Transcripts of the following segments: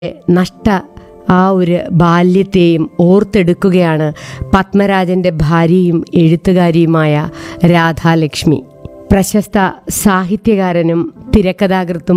നഷ്ട ആ ഒരു ബാല്യത്തെയും ഓർത്തെടുക്കുകയാണ് പത്മരാജൻ്റെ ഭാര്യയും എഴുത്തുകാരിയുമായ രാധാലക്ഷ്മി പ്രശസ്ത സാഹിത്യകാരനും തിരക്കഥാകൃത്തും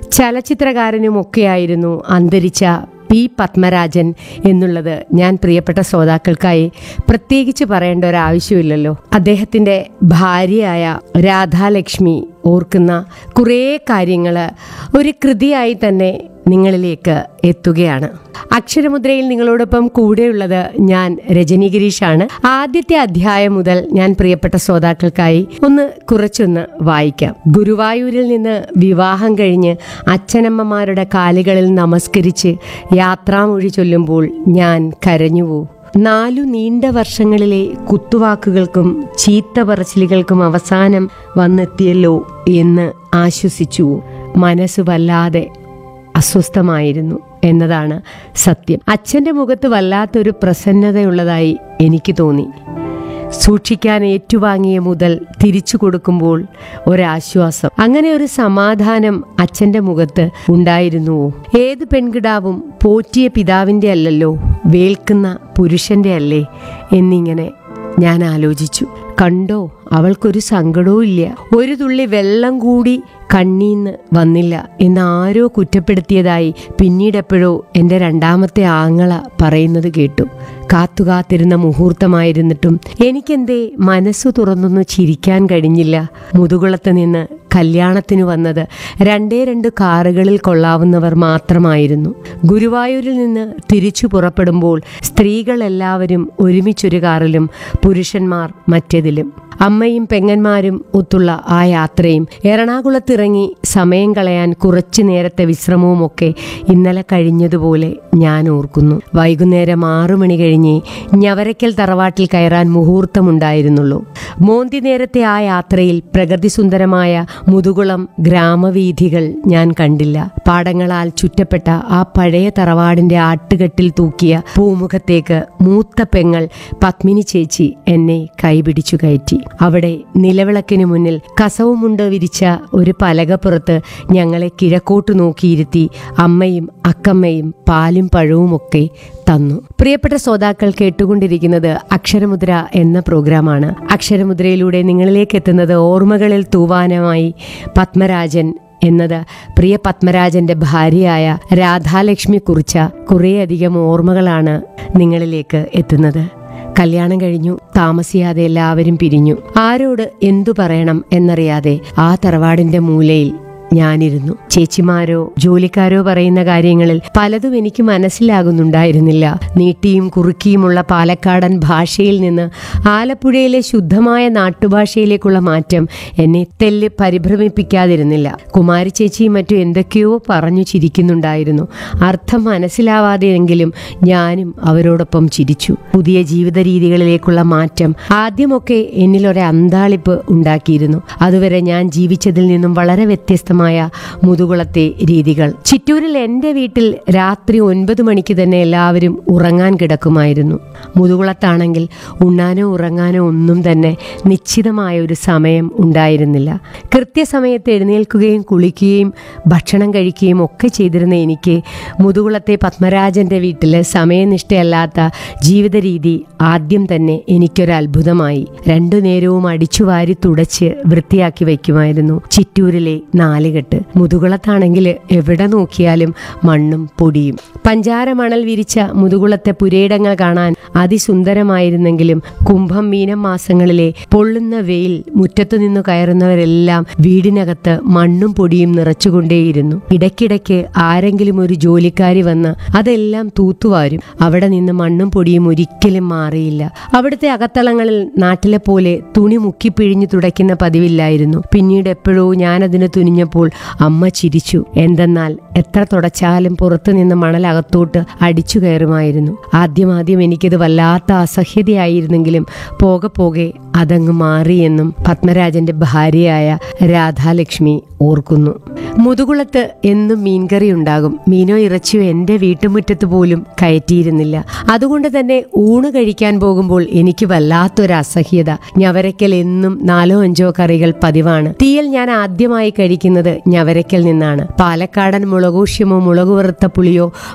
ചലച്ചിത്രകാരനുമൊക്കെയായിരുന്നു അന്തരിച്ച പി പത്മരാജൻ എന്നുള്ളത് ഞാൻ പ്രിയപ്പെട്ട ശ്രോതാക്കൾക്കായി പ്രത്യേകിച്ച് പറയേണ്ട ഒരു ആവശ്യമില്ലല്ലോ അദ്ദേഹത്തിൻ്റെ ഭാര്യയായ രാധാലക്ഷ്മി ഓർക്കുന്ന കുറേ കാര്യങ്ങൾ ഒരു കൃതിയായി തന്നെ നിങ്ങളിലേക്ക് എത്തുകയാണ് അക്ഷരമുദ്രയിൽ നിങ്ങളോടൊപ്പം കൂടെയുള്ളത് ഞാൻ രജനി ഗിരീഷാണ് ആദ്യത്തെ അധ്യായം മുതൽ ഞാൻ പ്രിയപ്പെട്ട ശ്രോതാക്കൾക്കായി ഒന്ന് കുറച്ചൊന്ന് വായിക്കാം ഗുരുവായൂരിൽ നിന്ന് വിവാഹം കഴിഞ്ഞ് അച്ഛനമ്മമാരുടെ കാലുകളിൽ നമസ്കരിച്ച് യാത്രാമൊഴി ചൊല്ലുമ്പോൾ ഞാൻ കരഞ്ഞുവോ നാലു നീണ്ട വർഷങ്ങളിലെ കുത്തുവാക്കുകൾക്കും ചീത്ത പറച്ചിലുകൾക്കും അവസാനം വന്നെത്തിയല്ലോ എന്ന് ആശ്വസിച്ചു മനസ്സ് വല്ലാതെ അസ്വസ്ഥമായിരുന്നു എന്നതാണ് സത്യം അച്ഛൻ്റെ മുഖത്ത് വല്ലാത്തൊരു പ്രസന്നതയുള്ളതായി എനിക്ക് തോന്നി സൂക്ഷിക്കാൻ ഏറ്റുവാങ്ങിയ മുതൽ തിരിച്ചു കൊടുക്കുമ്പോൾ ഒരാശ്വാസം അങ്ങനെ ഒരു സമാധാനം അച്ഛൻ്റെ മുഖത്ത് ഉണ്ടായിരുന്നുവോ ഏത് പെൺകിടാവും പോറ്റിയ പിതാവിൻ്റെ അല്ലല്ലോ വേൽക്കുന്ന പുരുഷന്റെ അല്ലേ എന്നിങ്ങനെ ഞാൻ ആലോചിച്ചു കണ്ടോ അവൾക്കൊരു സങ്കടവും ഇല്ല ഒരു തുള്ളി വെള്ളം കൂടി കണ്ണീന്ന് വന്നില്ല എന്ന് ആരോ കുറ്റപ്പെടുത്തിയതായി പിന്നീടെപ്പോഴോ എൻ്റെ രണ്ടാമത്തെ ആങ്ങള പറയുന്നത് കേട്ടു കാത്തുകാത്തിരുന്ന മുഹൂർത്തമായിരുന്നിട്ടും എനിക്കെന്തേ മനസ്സു തുറന്നൊന്ന് ചിരിക്കാൻ കഴിഞ്ഞില്ല മുതുകുളത്ത് നിന്ന് കല്യാണത്തിന് വന്നത് രണ്ടേ രണ്ട് കാറുകളിൽ കൊള്ളാവുന്നവർ മാത്രമായിരുന്നു ഗുരുവായൂരിൽ നിന്ന് തിരിച്ചു പുറപ്പെടുമ്പോൾ സ്ത്രീകളെല്ലാവരും ഒരുമിച്ചൊരു കാറിലും പുരുഷന്മാർ മറ്റേതിലും അമ്മയും പെങ്ങന്മാരും ഒത്തുള്ള ആ യാത്രയും എറണാകുളത്തിറങ്ങി സമയം കളയാൻ കുറച്ചു നേരത്തെ വിശ്രമവുമൊക്കെ ഇന്നലെ കഴിഞ്ഞതുപോലെ ഞാൻ ഓർക്കുന്നു വൈകുന്നേരം ആറു മണി കഴിഞ്ഞ് ഞവരക്കൽ തറവാട്ടിൽ കയറാൻ മുഹൂർത്തമുണ്ടായിരുന്നുള്ളൂ മോന്തി നേരത്തെ ആ യാത്രയിൽ പ്രകൃതിസുന്ദരമായ മുതുകുളം ഗ്രാമവീഥികൾ ഞാൻ കണ്ടില്ല പാടങ്ങളാൽ ചുറ്റപ്പെട്ട ആ പഴയ തറവാടിന്റെ ആട്ടുകെട്ടിൽ തൂക്കിയ പൂമുഖത്തേക്ക് മൂത്ത പെങ്ങൾ പത്മിനി ചേച്ചി എന്നെ കൈപിടിച്ചു കയറ്റി അവിടെ നിലവിളക്കിന് മുന്നിൽ കസവുമുണ്ട് വിരിച്ച ഒരു പലകപ്പുറത്ത് ഞങ്ങളെ കിഴക്കോട്ട് നോക്കിയിരുത്തി അമ്മയും അക്കമ്മയും പാലും പഴവുമൊക്കെ തന്നു പ്രിയപ്പെട്ട ശ്രോതാക്കൾ കേട്ടുകൊണ്ടിരിക്കുന്നത് അക്ഷരമുദ്ര എന്ന പ്രോഗ്രാമാണ് അക്ഷരമുദ്രയിലൂടെ നിങ്ങളിലേക്ക് എത്തുന്നത് ഓർമ്മകളിൽ തൂവാനമായി പത്മരാജൻ എന്നത് പ്രിയ പത്മരാജന്റെ ഭാര്യയായ രാധാലക്ഷ്മി കുറിച്ച കുറേയധികം ഓർമ്മകളാണ് നിങ്ങളിലേക്ക് എത്തുന്നത് കല്യാണം കഴിഞ്ഞു താമസിയാതെ എല്ലാവരും പിരിഞ്ഞു ആരോട് എന്തു പറയണം എന്നറിയാതെ ആ തറവാടിന്റെ മൂലയിൽ ഞാനിരുന്നു ചേച്ചിമാരോ ജോലിക്കാരോ പറയുന്ന കാര്യങ്ങളിൽ പലതും എനിക്ക് മനസ്സിലാകുന്നുണ്ടായിരുന്നില്ല നീട്ടിയും കുറുക്കിയുമുള്ള പാലക്കാടൻ ഭാഷയിൽ നിന്ന് ആലപ്പുഴയിലെ ശുദ്ധമായ നാട്ടുഭാഷയിലേക്കുള്ള മാറ്റം എന്നെ തെല്ല് പരിഭ്രമിപ്പിക്കാതിരുന്നില്ല കുമാരി ചേച്ചിയും മറ്റും എന്തൊക്കെയോ പറഞ്ഞു ചിരിക്കുന്നുണ്ടായിരുന്നു അർത്ഥം മനസ്സിലാവാതെയെങ്കിലും ഞാനും അവരോടൊപ്പം ചിരിച്ചു പുതിയ ജീവിത രീതികളിലേക്കുള്ള മാറ്റം ആദ്യമൊക്കെ എന്നിലൊരു അന്താളിപ്പ് ഉണ്ടാക്കിയിരുന്നു അതുവരെ ഞാൻ ജീവിച്ചതിൽ നിന്നും വളരെ വ്യത്യസ്തമായ മുതുകുളത്തെ രീതികൾ ചിറ്റൂരിൽ എൻ്റെ വീട്ടിൽ രാത്രി ഒൻപത് മണിക്ക് തന്നെ എല്ലാവരും ഉറങ്ങാൻ കിടക്കുമായിരുന്നു മുതുകുളത്താണെങ്കിൽ ഉണ്ണാനോ ഉറങ്ങാനോ ഒന്നും തന്നെ നിശ്ചിതമായ ഒരു സമയം ഉണ്ടായിരുന്നില്ല കൃത്യസമയത്ത് എഴുന്നേൽക്കുകയും കുളിക്കുകയും ഭക്ഷണം കഴിക്കുകയും ഒക്കെ ചെയ്തിരുന്ന എനിക്ക് മുതുകുളത്തെ പത്മരാജൻ്റെ വീട്ടിൽ സമയനിഷ്ഠയല്ലാത്ത ജീവിത രീതി ആദ്യം തന്നെ എനിക്കൊരു അത്ഭുതമായി രണ്ടു നേരവും അടിച്ചുവാരി തുടച്ച് വൃത്തിയാക്കി വയ്ക്കുമായിരുന്നു ചിറ്റൂരിലെ നാലുകെട്ട് മുതുകുളത്താണെങ്കിൽ എവിടെ നോക്കിയാലും മണ്ണും പൊടിയും പഞ്ചാര മണൽ വിരിച്ച മുതുകുളത്തെ പുരയിടങ്ങൾ കാണാൻ അതിസുന്ദരമായിരുന്നെങ്കിലും കുംഭം മീനം മാസങ്ങളിലെ പൊള്ളുന്ന വെയിൽ മുറ്റത്തു നിന്നു കയറുന്നവരെല്ലാം വീടിനകത്ത് മണ്ണും പൊടിയും നിറച്ചുകൊണ്ടേയിരുന്നു ഇടയ്ക്കിടയ്ക്ക് ആരെങ്കിലും ഒരു ജോലിക്കാരി വന്ന് അതെല്ലാം തൂത്തുവാരും അവിടെ നിന്ന് മണ്ണും പൊടിയും ഒരിക്കലും മാറിയില്ല അവിടുത്തെ അകത്തളങ്ങളിൽ നാട്ടിലെ പോലെ തുണി മുക്കിപ്പിഴിഞ്ഞു തുടയ്ക്കുന്ന പതിവില്ലായിരുന്നു പിന്നീട് എപ്പോഴോ ഞാനതിന് തുനിഞ്ഞപ്പോൾ അമ്മ ചിരിച്ചു എന്തെന്നാൽ എത്ര തുടച്ചാലും പുറത്തു നിന്ന് മണൽ അകത്തോട്ട് അടിച്ചു കയറുമായിരുന്നു ആദ്യമാദ്യം എനിക്കിത് വല്ലാത്ത അസഹ്യതയായിരുന്നെങ്കിലും പോകെ പോകെ അതങ്ങ് മാറിയെന്നും പത്മരാജന്റെ ഭാര്യയായ രാധാലക്ഷ്മി ഓർക്കുന്നു മുതുകുളത്ത് എന്നും മീൻകറി ഉണ്ടാകും മീനോ ഇറച്ചിയോ എൻ്റെ വീട്ടുമുറ്റത്ത് പോലും കയറ്റിയിരുന്നില്ല അതുകൊണ്ട് തന്നെ ഊണ് കഴിക്കാൻ പോകുമ്പോൾ എനിക്ക് വല്ലാത്തൊരു അസഹ്യത ഞവരക്കൽ എന്നും നാലോ അഞ്ചോ കറികൾ പതിവാണ് തീയൽ ഞാൻ ആദ്യമായി കഴിക്കുന്നത് ഞവരക്കൽ നിന്നാണ് പാലക്കാടൻ മുളകൂഷ്യമോ മുളകു വറുത്ത പുളിയോ